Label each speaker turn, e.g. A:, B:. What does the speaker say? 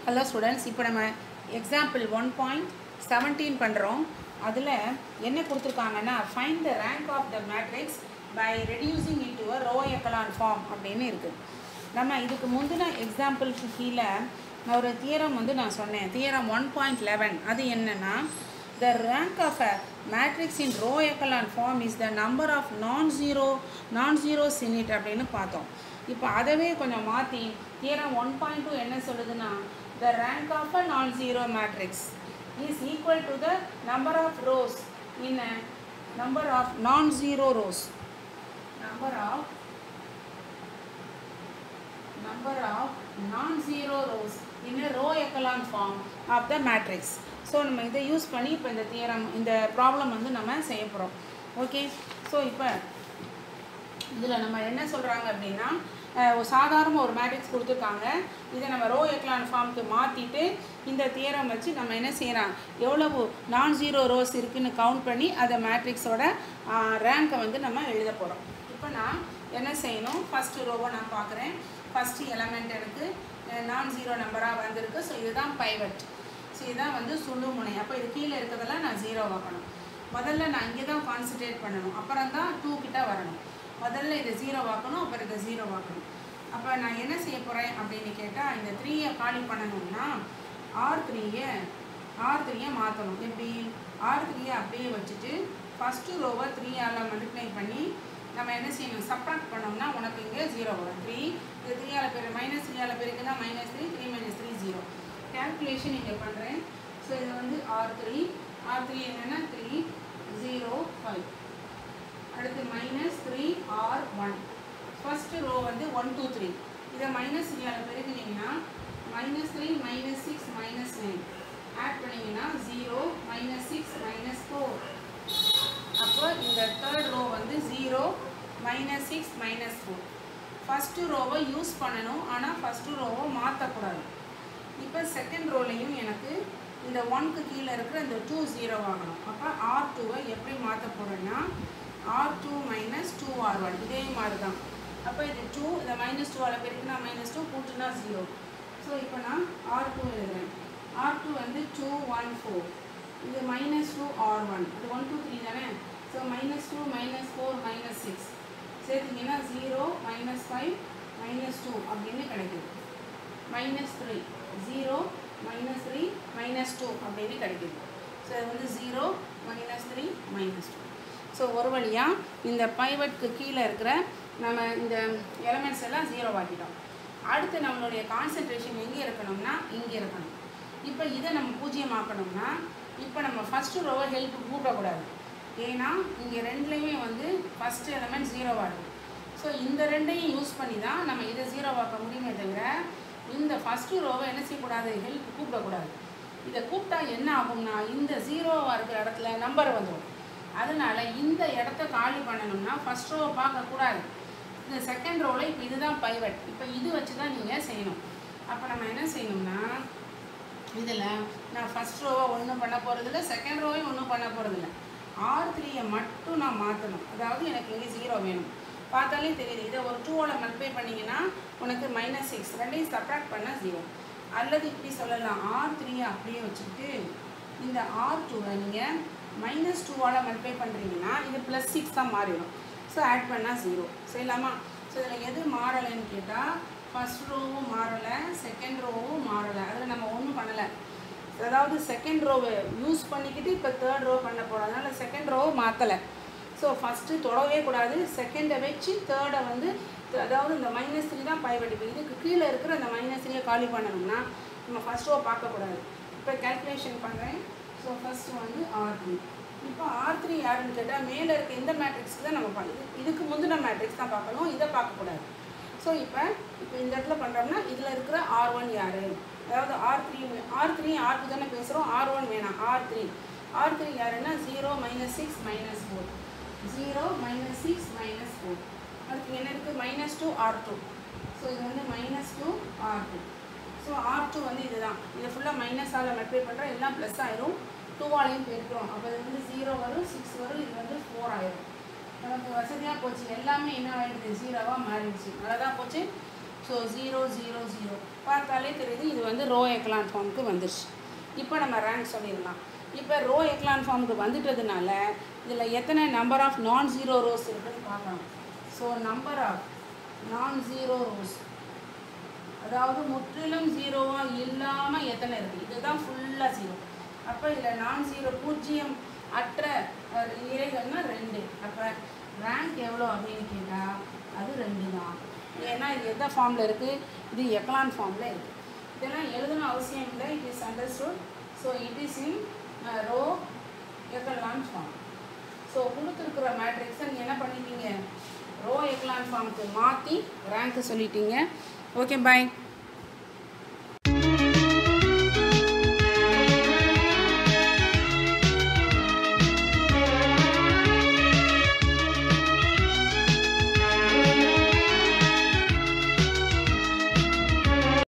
A: hello students இப்போ நம்ம example one point seventeen பண்ணுறோம் அதில் என்ன கொடுத்துருக்காங்கன்னா find the rank of the matrix by reducing it to a row echelon form அப்படின்னு இருக்குது நம்ம இதுக்கு முந்தின எக்ஸாம்பிளுக்கு கீழே நான் ஒரு தியரம் வந்து நான் சொன்னேன் தியரம் ஒன் பாயிண்ட் லெவன் அது என்னென்னா the rank of a matrix in row echelon form is the number of non zero non zero சினிட் அப்படின்னு பார்த்தோம் இப்போ அதவே கொஞ்சம் மாற்றி தியரம் ஒன் பாயிண்ட் டூ என்ன சொல்லுதுன்னா த rank of a non zero matrix is equal to the number of rows in a number of non zero rows number of number of non-zero rows in a row echelon form of the matrix so நம்ம இதை use பண்ணி இப்போ இந்த theorem இந்த problem வந்து நம்ம செய்ய போகிறோம் ஓகே ஸோ இப்போ இதில் நம்ம என்ன சொல்கிறாங்க அப்படின்னா அஹ், ஒரு சாதாரண ஒரு மேட்ரிக்ஸ் கொடுத்துருக்காங்க இதை நம்ம ரோ எக்லான் ஃபார்முக்கு மாற்றிட்டு இந்த தியரம் வச்சு நம்ம என்ன செய்யலாம் எவ்வளவு நான் ஜீரோ ரோஸ் இருக்குன்னு கவுண்ட் பண்ணி அதை மேட்ரிக்ஸோட ரேங்கை வந்து நம்ம எழுத போகிறோம் இப்போ நான் என்ன செய்யணும் ஃபஸ்ட்டு ரோவை நான் பார்க்குறேன் ஃபஸ்ட்டு எலமெண்ட் எனக்கு நான் ஜீரோ நம்பராக வந்திருக்கு ஸோ இதுதான் பைவட் ஸோ இதுதான் வந்து சுழு முனை அப்போ இது கீழே இருக்கிறதெல்லாம் நான் ஜீரோ வைக்கணும் முதல்ல நான் இங்கே தான் கான்சன்ட்ரேட் பண்ணணும் அப்புறம் தான் டூ கிட்ட வரணும் முதல்ல இதை ஜீரோ வாக்கணும் அப்புறம் இதை ஜீரோ வாக்கணும் அப்போ நான் என்ன செய்ய போகிறேன் அப்படின்னு கேட்டால் இந்த த்ரீயை காலி பண்ணணும்னா ஆர் த்ரீயை ஆர் த்ரீயை மாற்றணும் எப்படி ஆர் த்ரீயை அப்படியே வச்சுட்டு ஃபஸ்ட்டு ரோவை த்ரீயால் மல்டிப்ளை பண்ணி நம்ம என்ன செய்யணும் சப்ராக்ட் பண்ணோம்னா உனக்கு இங்கே ஜீரோ வரும் த்ரீ இது த்ரீயால் பெரு மைனஸ் த்ரீயால் பெருக்குன்னா minus three three minus three zero calculation இங்கே பண்ணுறேன் ஸோ இது வந்து ஆர் த்ரீ ஆர் த்ரீ என்னென்னா த்ரீ ஜீரோ ஃபைவ் அடுத்து minus three R one first row வந்து ஒன் டூ த்ரீ இதை மைனஸ் த்ரீயால் பெருக்குனீங்கன்னா minus three minus six minus nine add பண்ணிங்கன்னா zero minus six minus four அப்போ இந்த தேர்ட் ரோ வந்து zero minus six minus four first ரோவை யூஸ் பண்ணணும் ஆனால் ஃபஸ்ட்டு ரோவை மாற்றக்கூடாது இப்போ செகண்ட் ரோலையும் எனக்கு இந்த ஒன்க்கு கீழே இருக்கிற இந்த டூ ஜீரோ ஆகணும் அப்போ ஆர் டூவை எப்படி மாற்ற போகிறேன்னா R two minus two R one இதே மாதிரி தான் அப்போ இது டூ இந்த மைனஸ் டூவால் பெருக்குனா மைனஸ் டூ கூட்டுனா ஜீரோ ஸோ இப்போ நான் ஆர் டூ எழுதுறேன் ஆர் டூ வந்து டூ ஒன் ஃபோர் இது மைனஸ் டூ ஆர் ஒன் அது ஒன் டூ த்ரீ தானே so minus two minus four minus six சேர்த்திங்கன்னா zero minus five minus two அப்படின்னு கிடைக்குது minus three zero minus three minus two அப்படின்னு கிடைக்குது so இது வந்து zero minus three minus two so ஒரு வழியாக இந்த பைவட்க்கு கீழே இருக்கிற நம்ம இந்த எலமெண்ட்ஸ் எல்லாம் ஜீரோ ஆக்கிட்டோம் அடுத்து நம்மளுடைய கான்சென்ட்ரேஷன் எங்கே இருக்கணும்னா இங்கே இருக்கணும் இப்போ இதை நம்ம பூஜ்ஜியமாக்கணும்னா இப்போ நம்ம ஃபஸ்ட்டு ரோவை ஹெல்ப் கூப்பிடக்கூடாது ஏன்னா இங்கே ரெண்டுலேயுமே வந்து ஃபஸ்ட்டு எலமெண்ட் ஜீரோவாக இருக்குது ஸோ இந்த ரெண்டையும் யூஸ் பண்ணி தான் நம்ம இதை ஜீரோவாக்க முடியுமே தவிர இந்த ஃபஸ்ட்டு ரோவை என்ன செய்யக்கூடாது ஹெல்ப் கூப்பிடக்கூடாது இதை கூப்பிட்டா என்ன ஆகும்னா இந்த ஜீரோவாக இருக்கிற இடத்துல நம்பர் வந்துடும் அதனால் இந்த இடத்த காலி பண்ணணும்னா ஃபஸ்ட் ரோவை பார்க்கக்கூடாது இந்த செகண்ட் ரோவில் இப்போ இதுதான் பைவட் இப்போ இது வச்சு தான் நீங்கள் செய்யணும் அப்போ நம்ம என்ன செய்யணும்னா இதில் நான் ஃபஸ்ட் ரோவை ஒன்றும் பண்ண போகிறதில்ல செகண்ட் ரோவையும் ஒன்றும் பண்ண போகிறதில்ல ஆர் த்ரீயை மட்டும் நான் மாற்றணும் அதாவது எனக்கு இங்கே ஜீரோ வேணும் பார்த்தாலே தெரியுது இதை ஒரு டூவோட மல்டிப்ளை பண்ணிங்கன்னா உனக்கு மைனஸ் சிக்ஸ் ரெண்டையும் சப்ராக்ட் பண்ணால் ஜீரோ அல்லது இப்படி சொல்லலாம் ஆர் த்ரீயை அப்படியே வச்சுக்கிட்டு இந்த ஆர் டூவை நீங்கள் மைனஸ் டூவால் மல்டிப்ளை பண்ணுறீங்கன்னா இது ப்ளஸ் சிக்ஸ் தான் மாறிடும் ஸோ ஆட் பண்ணால் ஜீரோ செய்யலாமா ஸோ இதில் எது மாறலைன்னு கேட்டால் ஃபஸ்ட் ரோவும் மாறலை செகண்ட் ரோவும் மாறலை அதில் நம்ம ஒன்றும் பண்ணலை அதாவது செகண்ட் ரோவை யூஸ் பண்ணிக்கிட்டு இப்போ தேர்ட் ரோ பண்ண போகிறோம் அதனால் செகண்ட் ரோவை மாற்றலை ஸோ ஃபஸ்ட்டு தொடவே கூடாது செகண்டை வச்சு தேர்டை வந்து அதாவது இந்த மைனஸ் த்ரீ தான் பைவட் இப்போ இதுக்கு கீழே இருக்கிற அந்த மைனஸ் த்ரீயை காலி பண்ணணும்னா நம்ம ஃபஸ்ட் ரோ பார்க்கக்கூடாது இப்போ கேல்குலேஷன் பண்ணுறேன் ஸோ ஃபஸ்ட்டு வந்து ஆர் த்ரீ இப்போ ஆர் த்ரீ யாருன்னு கேட்டால் மேலே இருக்க இந்த மேட்ரிக்ஸ்க்கு தான் நம்ம பா- இது இதுக்கு முந்தின மேட்ரிக்ஸ் தான் பார்க்கணும் இதை பார்க்கக்கூடாது ஸோ இப்போ இப்போ இந்த இடத்துல பண்ணுறோம்னா இதில் இருக்கிற ஆர் ஒன் யார் அதாவது R three R three R two தானே பேசுகிறோம் ஆர் ஒன் வேணாம் ஆர் த்ரீ ஆர் த்ரீ யாருன்னா zero minus six minus four zero minus six minus four அதுக்கு என்ன இருக்குது minus two R two so இது வந்து minus two R two so R two வந்து இதுதான் இதை ஃபுல்லாக மைனஸால் மல்டிப்ளை பண்ணுறோம் எல்லாம் ப்ளஸ் ஆயிரும் டூவாலையும் பெருக்கிறோம் அப்போ இது வந்து ஜீரோ வரும் சிக்ஸ் வரும் இது வந்து ஃபோர் ஆயிரும் நமக்கு வசதியாக போச்சு எல்லாமே என்ன ஆயிடுது ஜீரோவாக மாறிடுச்சு நல்லா தான் போச்சு ஸோ ஜீரோ ஜீரோ ஜீரோ பார்த்தாலே தெரியுது இது வந்து ரோ எக்லான் ஃபார்முக்கு வந்துருச்சு இப்போ நம்ம ரேங்க் சொல்லிடலாம் இப்போ ரோ எக்லான் ஃபார்முக்கு வந்துட்டதுனால இதில் எத்தனை number of non zero rows இருக்குன்னு பார்க்கலாம் so number of non zero rows அதாவது முற்றிலும் ஜீரோவாக இல்லாமல் எத்தனை இருக்குது இதுதான் ஃபுல்லாக ஜீரோ அப்போ இதில் நான் ஜீரோ பூஜ்ஜியம் அற்ற அஹ், இலைகள்னா ரெண்டு அப்போ ரேங்க் எவ்வளோ அப்படின்னு கேட்டால் அது ரெண்டு தான் ஏன்னா இது எந்த ஃபார்மில் இருக்குது இது எக்லான் ஃபார்மில் இருக்குது இதெல்லாம் எழுதணும் அவசியம் இல்லை it is understood so it is in row echelon form so கொடுத்துருக்குற மேட்ரிக்ஸை நீங்கள் என்ன பண்ணிட்டீங்க ரோ எக்லான் ஃபார்முக்கு மாற்றி ரேங்க்கு சொல்லிட்டீங்க ஓகே பாய்